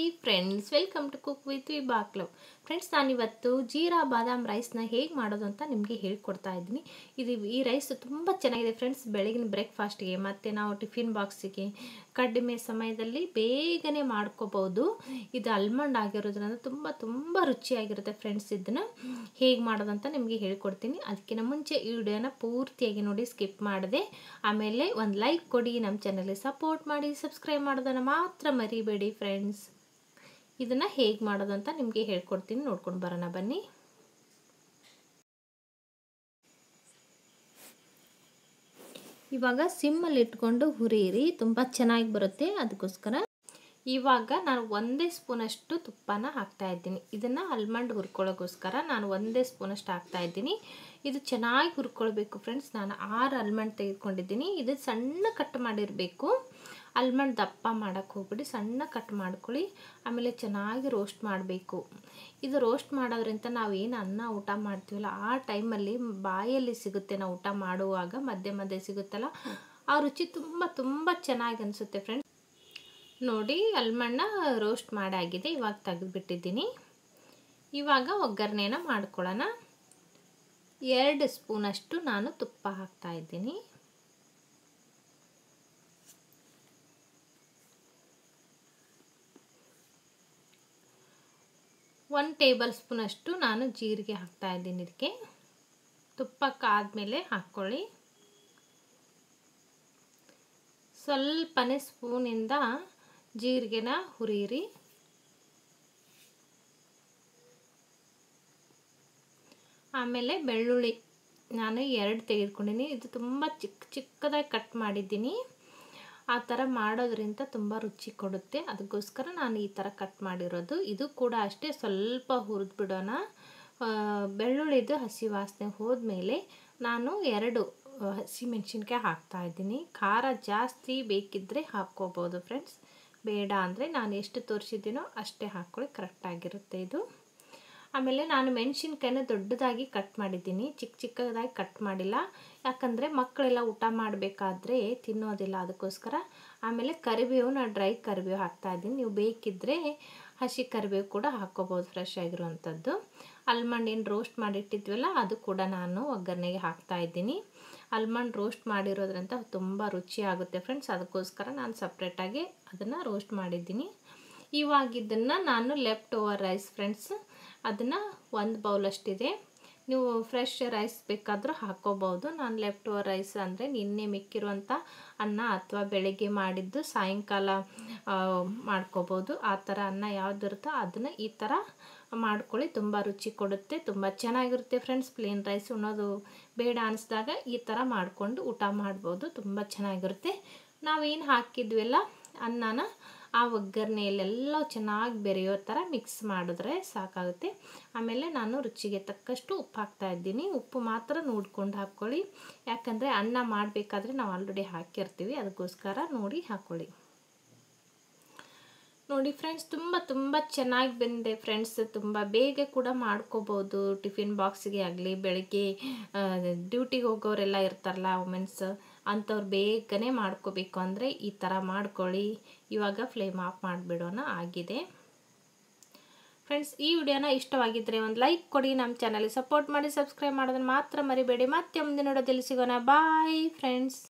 friends welcome to cook with ವಿ ಬಾಕ್ಲವ್ friends ನಾನಿವತ್ತು ಜೀರಾ ಬಾದಾಮ್ ರೈಸ್ನ ಹೇಗೆ ಮಾಡೋದು ಅಂತ ನಿಮಗೆ ಹೇಳ್ಕೊಡ್ತಾ ಇದ್ದೀನಿ ಇದು ಈ ರೈಸ್ ತುಂಬ ಚೆನ್ನಾಗಿದೆ ಫ್ರೆಂಡ್ಸ್ ಬೆಳಗಿನ ಬ್ರೇಕ್ಫಾಸ್ಟ್ಗೆ ಮತ್ತು ನಾವು ಟಿಫಿನ್ ಬಾಕ್ಸಿಗೆ ಕಡಿಮೆ ಸಮಯದಲ್ಲಿ ಬೇಗನೆ ಮಾಡ್ಕೋಬೋದು ಇದು ಆಲ್ಮಂಡ್ ಆಗಿರೋದ್ರಿಂದ ತುಂಬ ತುಂಬ ರುಚಿಯಾಗಿರುತ್ತೆ ಫ್ರೆಂಡ್ಸ್ ಇದನ್ನು ಹೇಗೆ ಮಾಡೋದಂತ ನಿಮಗೆ ಹೇಳ್ಕೊಡ್ತೀನಿ ಅದಕ್ಕಿಂತ ಮುಂಚೆ ಈ ವಿಡಿಯೋನ ಪೂರ್ತಿಯಾಗಿ ನೋಡಿ ಸ್ಕಿಪ್ ಮಾಡಿದೆ ಆಮೇಲೆ ಒಂದು ಲೈಕ್ ಕೊಡಿ ನಮ್ಮ ಚಾನಲ್ಗೆ ಸಪೋರ್ಟ್ ಮಾಡಿ ಸಬ್ಸ್ಕ್ರೈಬ್ ಮಾಡೋದನ್ನು ಮಾತ್ರ ಮರಿಬೇಡಿ ಫ್ರೆಂಡ್ಸ್ ಇದನ್ನು ಹೇಗೆ ಮಾಡೋದು ಅಂತ ನಿಮಗೆ ಹೇಳ್ಕೊಡ್ತೀನಿ ನೋಡ್ಕೊಂಡು ಬರೋಣ ಬನ್ನಿ ಇವಾಗ ಸಿಮ್ಮಲ್ಲಿ ಇಟ್ಕೊಂಡು ಹುರಿಯಿರಿ ತುಂಬ ಚೆನ್ನಾಗಿ ಬರುತ್ತೆ ಅದಕ್ಕೋಸ್ಕರ ಇವಾಗ ನಾನು ಒಂದೇ ಸ್ಪೂನಷ್ಟು ತುಪ್ಪನ ಹಾಕ್ತಾ ಇದ್ದೀನಿ ಇದನ್ನು ಆಲ್ಮಂಡ್ ಹುರ್ಕೊಳ್ಳೋಕ್ಕೋಸ್ಕರ ನಾನು ಒಂದೇ ಸ್ಪೂನಷ್ಟು ಹಾಕ್ತಾ ಇದ್ದೀನಿ ಇದು ಚೆನ್ನಾಗಿ ಹುರ್ಕೊಳ್ಬೇಕು ಫ್ರೆಂಡ್ಸ್ ನಾನು ಆರು ಆಲ್ಮಂಡ್ ತೆಗೆದುಕೊಂಡಿದ್ದೀನಿ ಇದು ಸಣ್ಣ ಕಟ್ ಮಾಡಿರಬೇಕು ಆಲ್ಮಂಡ್ ದಪ್ಪ ಮಾಡೋಕ್ಕೆ ಹೋಗ್ಬಿಡಿ ಸಣ್ಣ ಕಟ್ ಮಾಡ್ಕೊಳ್ಳಿ ಆಮೇಲೆ ಚೆನ್ನಾಗಿ ರೋಸ್ಟ್ ಮಾಡಬೇಕು ಇದು ರೋಸ್ಟ್ ಮಾಡೋದ್ರಿಂದ ನಾವು ಏನು ಅನ್ನ ಊಟ ಮಾಡ್ತೀವಲ್ಲ ಆ ಟೈಮಲ್ಲಿ ಬಾಯಲ್ಲಿ ಸಿಗುತ್ತೆ ನಾವು ಊಟ ಮಾಡುವಾಗ ಮಧ್ಯೆ ಮಧ್ಯೆ ಸಿಗುತ್ತಲ್ಲ ಆ ರುಚಿ ತುಂಬ ತುಂಬ ಚೆನ್ನಾಗಿ ಅನಿಸುತ್ತೆ ಫ್ರೆಂಡ್ಸ್ ನೋಡಿ ಆಲ್ಮಂಡ್ನ ರೋಸ್ಟ್ ಮಾಡಾಗಿದೆ ಇವಾಗ ತೆಗೆದುಬಿಟ್ಟಿದ್ದೀನಿ ಇವಾಗ ಒಗ್ಗರಣೆನ ಮಾಡ್ಕೊಳ್ಳೋಣ ಎರಡು ಸ್ಪೂನಷ್ಟು ನಾನು ತುಪ್ಪ ಹಾಕ್ತಾ ಇದ್ದೀನಿ ಒನ್ ಟೇಬಲ್ ಸ್ಪೂನಷ್ಟು ನಾನು ಜೀರಿಗೆ ಹಾಕ್ತಾ ಇದ್ದೀನಿ ಇದಕ್ಕೆ ತುಪ್ಪಕ್ಕಾದಮೇಲೆ ಹಾಕ್ಕೊಳ್ಳಿ ಸ್ವಲ್ಪನೇ ಸ್ಪೂನಿಂದ ಜೀರಿಗೆನ ಹುರಿಯಿರಿ ಆಮೇಲೆ ಬೆಳ್ಳುಳ್ಳಿ ನಾನು ಎರಡು ತೆಗೆದುಕೊಂಡಿನಿ ಇದು ತುಂಬ ಚಿಕ್ಕ ಚಿಕ್ಕದಾಗಿ ಕಟ್ ಮಾಡಿದ್ದೀನಿ ಆ ಥರ ಮಾಡೋದ್ರಿಂದ ತುಂಬ ರುಚಿ ಕೊಡುತ್ತೆ ಅದಕ್ಕೋಸ್ಕರ ನಾನು ಈ ಥರ ಕಟ್ ಮಾಡಿರೋದು ಇದು ಕೂಡ ಅಷ್ಟೇ ಸ್ವಲ್ಪ ಹುರಿದು ಬಿಡೋಣ ಬೆಳ್ಳುಳ್ಳಿದು ಹಸಿ ವಾಸನೆ ಹೋದ್ಮೇಲೆ ನಾನು ಎರಡು ಹಸಿ ಮೆಣಸಿನ್ಕಾಯಿ ಹಾಕ್ತಾಯಿದ್ದೀನಿ ಖಾರ ಜಾಸ್ತಿ ಬೇಕಿದ್ದರೆ ಹಾಕ್ಕೋಬೋದು ಫ್ರೆಂಡ್ಸ್ ಬೇಡ ಅಂದರೆ ನಾನು ಎಷ್ಟು ತೋರಿಸಿದ್ದೀನೋ ಅಷ್ಟೇ ಹಾಕ್ಕೊಳ್ಳಿ ಕರೆಕ್ಟಾಗಿರುತ್ತೆ ಇದು ಆಮೇಲೆ ನಾನು ಮೆಣಸಿನ್ಕಾಯಿನ ದೊಡ್ಡದಾಗಿ ಕಟ್ ಮಾಡಿದ್ದೀನಿ ಚಿಕ್ಕ ಚಿಕ್ಕದಾಗಿ ಕಟ್ ಮಾಡಿಲ್ಲ ಯಾಕಂದರೆ ಮಕ್ಕಳೆಲ್ಲ ಊಟ ಮಾಡಬೇಕಾದ್ರೆ ತಿನ್ನೋದಿಲ್ಲ ಅದಕ್ಕೋಸ್ಕರ ಆಮೇಲೆ ಕರಿಬೇವು ನಾನು ಡ್ರೈ ಕರಿಬೇವು ಹಾಕ್ತಾಯಿದ್ದೀನಿ ನೀವು ಬೇಕಿದ್ದರೆ ಹಸಿ ಕರಿಬೇವು ಕೂಡ ಹಾಕ್ಕೋಬೋದು ಫ್ರೆಶ್ ಆಗಿರುವಂಥದ್ದು ಆಲ್ಮಂಡ್ ಏನು ರೋಸ್ಟ್ ಮಾಡಿಟ್ಟಿದ್ವಲ್ಲ ಅದು ಕೂಡ ನಾನು ಒಗ್ಗರಣೆಗೆ ಹಾಕ್ತಾಯಿದ್ದೀನಿ ಆಲ್ಮಂಡ್ ರೋಸ್ಟ್ ಮಾಡಿರೋದ್ರಿಂದ ತುಂಬ ರುಚಿ ಆಗುತ್ತೆ ಫ್ರೆಂಡ್ಸ್ ಅದಕ್ಕೋಸ್ಕರ ನಾನು ಸಪ್ರೇಟಾಗಿ ಅದನ್ನು ರೋಸ್ಟ್ ಮಾಡಿದ್ದೀನಿ ಇವಾಗ ಇದನ್ನು ನಾನು ಲೆಫ್ಟ್ ಓವರ್ ರೈಸ್ ಫ್ರೆಂಡ್ಸ್ ಅದನ್ನು ಒಂದು ಬೌಲಷ್ಟಿದೆ ನೀವು ಫ್ರೆಶ್ ರೈಸ್ ಬೇಕಾದರೂ ಹಾಕ್ಕೋಬೋದು ನಾನು ಲೆಫ್ಟ್ ಓವರ್ ರೈಸ್ ಅಂದರೆ ನಿನ್ನೆ ಮಿಕ್ಕಿರುವಂಥ ಅನ್ನ ಅಥವಾ ಬೆಳಗ್ಗೆ ಮಾಡಿದ್ದು ಸಾಯಂಕಾಲ ಮಾಡ್ಕೋಬೋದು ಆ ಥರ ಅನ್ನ ಯಾವುದಿರುತ್ತೋ ಅದನ್ನು ಈ ಥರ ಮಾಡ್ಕೊಳ್ಳಿ ತುಂಬ ರುಚಿ ಕೊಡುತ್ತೆ ತುಂಬ ಚೆನ್ನಾಗಿರುತ್ತೆ ಫ್ರೆಂಡ್ಸ್ ಪ್ಲೇನ್ ರೈಸ್ ಉಣ್ಣೋದು ಬೇಡ ಅನಿಸ್ದಾಗ ಈ ಥರ ಮಾಡಿಕೊಂಡು ಊಟ ಮಾಡ್ಬೋದು ತುಂಬ ಚೆನ್ನಾಗಿರುತ್ತೆ ನಾವೇನು ಹಾಕಿದ್ವಲ್ಲ ಅನ್ನನ ಆ ಒಗ್ಗರಣೆಯಲ್ಲೆಲ್ಲ ಚೆನ್ನಾಗಿ ಬೆರೆಯೋ ಥರ ಮಿಕ್ಸ್ ಮಾಡಿದ್ರೆ ಸಾಕಾಗುತ್ತೆ ಆಮೇಲೆ ನಾನು ರುಚಿಗೆ ತಕ್ಕಷ್ಟು ಉಪ್ಪು ಹಾಕ್ತಾ ಇದ್ದೀನಿ ಉಪ್ಪು ಮಾತ್ರ ನೋಡ್ಕೊಂಡು ಹಾಕ್ಕೊಳ್ಳಿ ಯಾಕಂದರೆ ಅನ್ನ ಮಾಡಬೇಕಾದ್ರೆ ನಾವು ಆಲ್ರೆಡಿ ಹಾಕಿರ್ತೀವಿ ಅದಕ್ಕೋಸ್ಕರ ನೋಡಿ ಹಾಕ್ಕೊಳ್ಳಿ ನೋಡಿ ಫ್ರೆಂಡ್ಸ್ ತುಂಬ ತುಂಬ ಚೆನ್ನಾಗಿ ಬಂದಿದೆ ಫ್ರೆಂಡ್ಸ್ ತುಂಬ ಬೇಗ ಕೂಡ ಮಾಡ್ಕೋಬೋದು ಟಿಫಿನ್ ಬಾಕ್ಸಿಗೆ ಆಗಲಿ ಬೆಳಗ್ಗೆ ಡ್ಯೂಟಿಗೆ ಹೋಗೋರೆಲ್ಲ ಇರ್ತಾರಲ್ಲ ವುಮೆನ್ಸ್ ಅಂಥವ್ರು ಬೇಗನೆ ಮಾಡ್ಕೋಬೇಕು ಅಂದರೆ ಈ ಥರ ಮಾಡ್ಕೊಳ್ಳಿ ಇವಾಗ ಫ್ಲೇಮ್ ಆಫ್ ಮಾಡಿಬಿಡೋಣ ಆಗಿದೆ ಫ್ರೆಂಡ್ಸ್ ಈ ವಿಡಿಯೋನ ಇಷ್ಟವಾಗಿದ್ದರೆ ಒಂದು ಲೈಕ್ ಕೊಡಿ ನಮ್ಮ ಚಾನಲ್ಗೆ ಸಪೋರ್ಟ್ ಮಾಡಿ ಸಬ್ಸ್ಕ್ರೈಬ್ ಮಾಡೋದನ್ನು ಮಾತ್ರ ಮರಿಬೇಡಿ ಮತ್ತೆ ಮುಂದೆ ನೋಡೋದಲ್ಲಿ ಸಿಗೋಣ ಬಾಯ್ ಫ್ರೆಂಡ್ಸ್